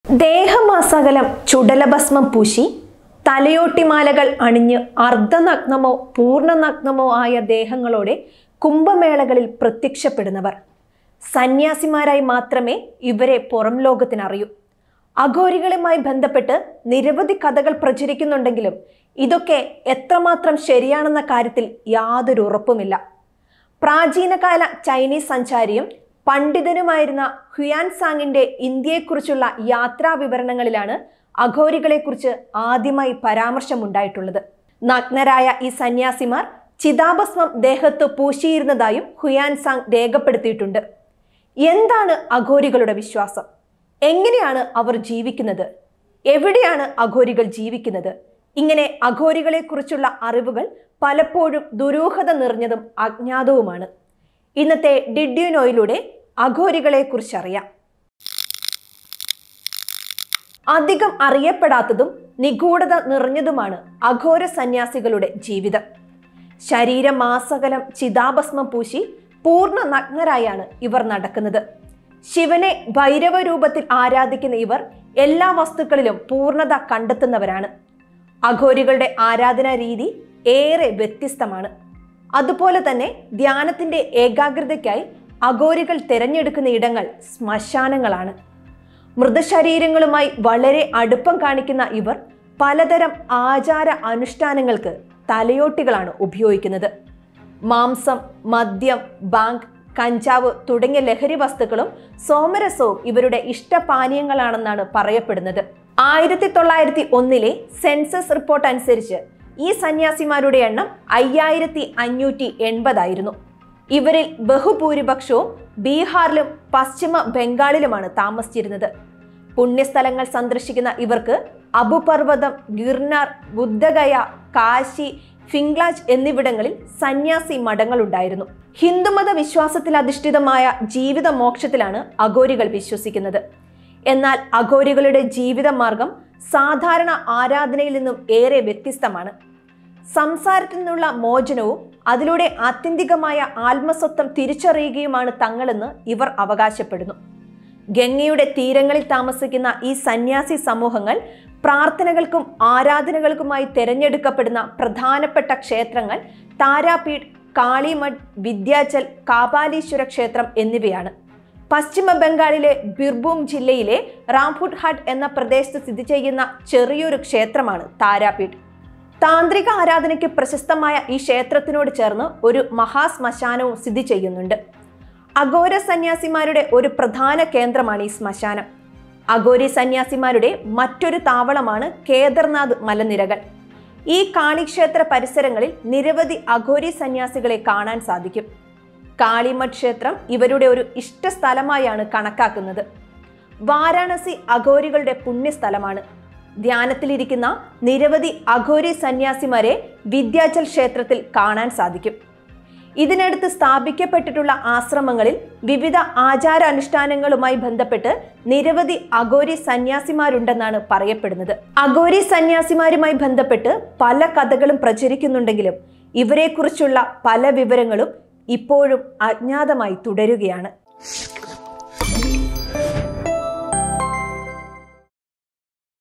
ദേഹമാസകലം ചുടലഭസ്മം പൂശി തലയോട്ടിമാലകൾ അണിഞ്ഞ് അർദ്ധനഗ്നമോ പൂർണ്ണനഗ്നമോ ആയ ദേഹങ്ങളോടെ കുംഭമേളകളിൽ പ്രത്യക്ഷപ്പെടുന്നവർ സന്യാസിമാരായി മാത്രമേ ഇവരെ പുറം ലോകത്തിനറിയൂ അഘോരികളുമായി ബന്ധപ്പെട്ട് നിരവധി കഥകൾ പ്രചരിക്കുന്നുണ്ടെങ്കിലും ഇതൊക്കെ എത്രമാത്രം ശരിയാണെന്ന കാര്യത്തിൽ യാതൊരു ഉറപ്പുമില്ല പ്രാചീനകാല ചൈനീസ് സഞ്ചാരിയും പണ്ഡിതനുമായിരുന്ന ഹുയാൻ സാങ്ങിന്റെ ഇന്ത്യയെക്കുറിച്ചുള്ള യാത്രാ വിവരണങ്ങളിലാണ് അഘോരികളെക്കുറിച്ച് ആദ്യമായി പരാമർശമുണ്ടായിട്ടുള്ളത് നഗ്നരായ ഈ സന്യാസിമാർ ചിതാഭസ്മം ദേഹത്ത് പൂശിയിരുന്നതായും ഹുയാൻ സാങ് രേഖപ്പെടുത്തിയിട്ടുണ്ട് എന്താണ് അഘോരികളുടെ വിശ്വാസം എങ്ങനെയാണ് അവർ ജീവിക്കുന്നത് എവിടെയാണ് അഘോരികൾ ജീവിക്കുന്നത് ഇങ്ങനെ അഘോരികളെക്കുറിച്ചുള്ള അറിവുകൾ പലപ്പോഴും ദുരൂഹത നിറഞ്ഞതും അജ്ഞാതവുമാണ് ഇന്നത്തെ ഡിഡ്യൂനോയിലൂടെ അഘോരികളെക്കുറിച്ച് അറിയാം അധികം അറിയപ്പെടാത്തതും നിഗൂഢത നിറഞ്ഞതുമാണ് അഘോര സന്യാസികളുടെ ജീവിതം ശരീരമാസകലം ചിതാഭസ്മം പൂശി പൂർണ്ണ നഗ്നരായാണ് ഇവർ നടക്കുന്നത് ശിവനെ ഭൈരവ രൂപത്തിൽ ആരാധിക്കുന്ന ഇവർ എല്ലാ വസ്തുക്കളിലും പൂർണ്ണത കണ്ടെത്തുന്നവരാണ് അഘോരികളുടെ ആരാധനാ രീതി ഏറെ വ്യത്യസ്തമാണ് അതുപോലെ തന്നെ ധ്യാനത്തിന്റെ ഏകാഗ്രതയ്ക്കായി അഘോരികൾ തിരഞ്ഞെടുക്കുന്ന ഇടങ്ങൾ ശ്മശാനങ്ങളാണ് മൃതശരീരങ്ങളുമായി വളരെ അടുപ്പം കാണിക്കുന്ന ഇവർ പലതരം ആചാര അനുഷ്ഠാനങ്ങൾക്ക് തലയോട്ടികളാണ് ഉപയോഗിക്കുന്നത് മാംസം മദ്യം ബാങ്ക് കഞ്ചാവ് തുടങ്ങിയ ലഹരി വസ്തുക്കളും സോമരസവും ഇവരുടെ ഇഷ്ടപാനീയങ്ങളാണെന്നാണ് പറയപ്പെടുന്നത് ആയിരത്തി തൊള്ളായിരത്തി ഒന്നിലെ സെൻസസ് റിപ്പോർട്ട് അനുസരിച്ച് ഈ സന്യാസിമാരുടെ എണ്ണം അയ്യായിരത്തി അഞ്ഞൂറ്റി എൺപതായിരുന്നു ഇവരിൽ ബഹുഭൂരിപക്ഷവും ബീഹാറിലും പശ്ചിമ ബംഗാളിലുമാണ് താമസിച്ചിരുന്നത് പുണ്യസ്ഥലങ്ങൾ സന്ദർശിക്കുന്ന ഇവർക്ക് അബുപർവ്വതം ഗിർനാർ ബുദ്ധഗയ കാശി ഫിംഗ്ലാജ് എന്നിവിടങ്ങളിൽ സന്യാസി മഠങ്ങളുണ്ടായിരുന്നു ഹിന്ദുമത വിശ്വാസത്തിൽ അധിഷ്ഠിതമായ ജീവിത മോക്ഷത്തിലാണ് അഘോരികൾ വിശ്വസിക്കുന്നത് എന്നാൽ അഘോരികളുടെ ജീവിത മാർഗം സാധാരണ ആരാധനയിൽ നിന്നും ഏറെ വ്യത്യസ്തമാണ് സംസാരത്തിൽ നിന്നുള്ള മോചനവും അതിലൂടെ ആത്യന്തികമായ ആത്മസ്വത്വം തിരിച്ചറിയുകയുമാണ് തങ്ങളെന്ന് ഇവർ അവകാശപ്പെടുന്നു ഗംഗയുടെ തീരങ്ങളിൽ താമസിക്കുന്ന ഈ സന്യാസി സമൂഹങ്ങൾ പ്രാർത്ഥനകൾക്കും ആരാധനകൾക്കുമായി തിരഞ്ഞെടുക്കപ്പെടുന്ന പ്രധാനപ്പെട്ട ക്ഷേത്രങ്ങൾ താരാപീഠ് കാളിമഠ് വിദ്യാചൽ കാപാലീശ്വര ക്ഷേത്രം എന്നിവയാണ് പശ്ചിമ ബംഗാളിലെ ബിർഭൂം ജില്ലയിലെ റാംഫുഡ് ഹട്ട് എന്ന പ്രദേശത്ത് സ്ഥിതി ചെയ്യുന്ന ചെറിയൊരു ക്ഷേത്രമാണ് താരാപീഠ് താന്ത്രിക ആരാധനയ്ക്ക് പ്രശസ്തമായ ഈ ക്ഷേത്രത്തിനോട് ചേർന്ന് ഒരു മഹാശ്മശാനവും സ്ഥിതി ചെയ്യുന്നുണ്ട് അഘോര സന്യാസിമാരുടെ ഒരു പ്രധാന കേന്ദ്രമാണ് ഈ ശ്മശാനം അഘോരി സന്യാസിമാരുടെ മറ്റൊരു താവളമാണ് കേദർനാഥ് മലനിരകൾ ഈ കാളിക്ഷേത്ര പരിസരങ്ങളിൽ നിരവധി അഘോരി സന്യാസികളെ കാണാൻ സാധിക്കും കാളിമഠ് ക്ഷേത്രം ഇവരുടെ ഒരു ഇഷ്ടസ്ഥലമായാണ് കണക്കാക്കുന്നത് വാരാണസി അഘോരികളുടെ പുണ്യസ്ഥലമാണ് ധ്യാനത്തിലിരിക്കുന്ന നിരവധി അഘോരി സന്യാസിമാരെ വിദ്യാചൽ ക്ഷേത്രത്തിൽ കാണാൻ സാധിക്കും ഇതിനടുത്ത് സ്ഥാപിക്കപ്പെട്ടിട്ടുള്ള ആശ്രമങ്ങളിൽ വിവിധ ആചാര അനുഷ്ഠാനങ്ങളുമായി ബന്ധപ്പെട്ട് നിരവധി അഘോരി സന്യാസിമാരുണ്ടെന്നാണ് പറയപ്പെടുന്നത് അഘോരി സന്യാസിമാരുമായി ബന്ധപ്പെട്ട് പല കഥകളും പ്രചരിക്കുന്നുണ്ടെങ്കിലും ഇവരെക്കുറിച്ചുള്ള പല വിവരങ്ങളും ഇപ്പോഴും അജ്ഞാതമായി തുടരുകയാണ്